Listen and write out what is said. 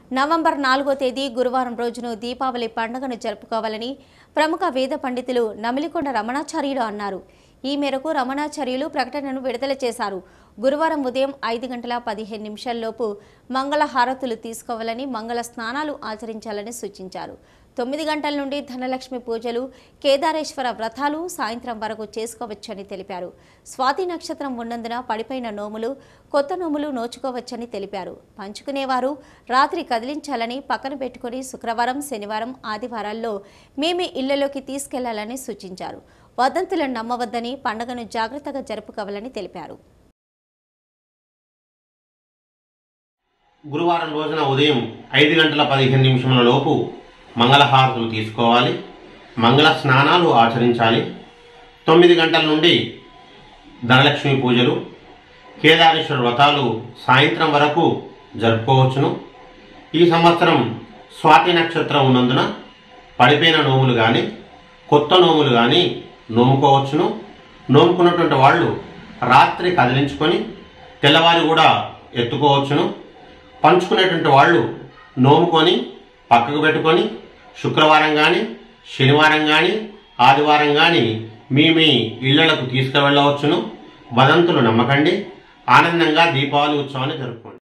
November నాలుగో తేదీ గురువారం రోజును దీపావళి పండుగను జరుపుకోవాలని ప్రముఖ వేద పండితులు నమిలికొండ రమణాచార్యులు అన్నారు ఈ మేరకు రమణాచార్యులు ప్రకటనను విడుదల చేశారు గురువారం ఉదయం ఐదు గంటల పదిహేను నిమిషాల్లోపు మంగళ హారతులు తీసుకోవాలని మంగళ స్నానాలు ఆచరించాలని సూచించారు తొమ్మిది గంటల నుండి ధనలక్ష్మి పూజలు కేదారేశ్వర వ్రతాలు సాయంత్రం వరకు చేసుకోవచ్చని తెలిపారు స్వాతి నక్షత్రం ఉన్నందున పడిపోయిన నోములు కొత్త నోములు నోచుకోవచ్చని తెలిపారు పంచుకునేవారు రాత్రి కదిలించాలని పక్కన పెట్టుకుని శుక్రవారం శనివారం ఆదివారాల్లో మేమే ఇళ్లలోకి తీసుకెళ్లాలని సూచించారు వదంతులను నమ్మవద్దని పండుగను జాగ్రత్తగా జరుపుకోవాలని తెలిపారు గురువారం రోజున ఉదయం ఐదు గంటల పదిహేను నిమిషముల లోపు మంగళహారతులు తీసుకోవాలి మంగళ స్నానాలు ఆచరించాలి తొమ్మిది గంటల నుండి ధనలక్ష్మి పూజలు కేదారేశ్వర వ్రతాలు సాయంత్రం వరకు జరుపుకోవచ్చును ఈ సంవత్సరం స్వాతి నక్షత్రం ఉన్నందున పడిపోయిన నోములు కానీ కొత్త నోములు కానీ నోముకోవచ్చును నోముకున్నటువంటి వాళ్ళు రాత్రి కదిలించుకొని తెల్లవారి కూడా ఎత్తుకోవచ్చును పంచుకునేటువంటి వాళ్ళు నోముకొని పక్కకు పెట్టుకొని శుక్రవారం కానీ శనివారం కానీ ఆదివారం కానీ మీ మీ ఇళ్లకు తీసుకువెళ్ళవచ్చును వదంతులు నమ్మకండి ఆనందంగా దీపావళి ఉత్సవాన్ని జరుపుకోండి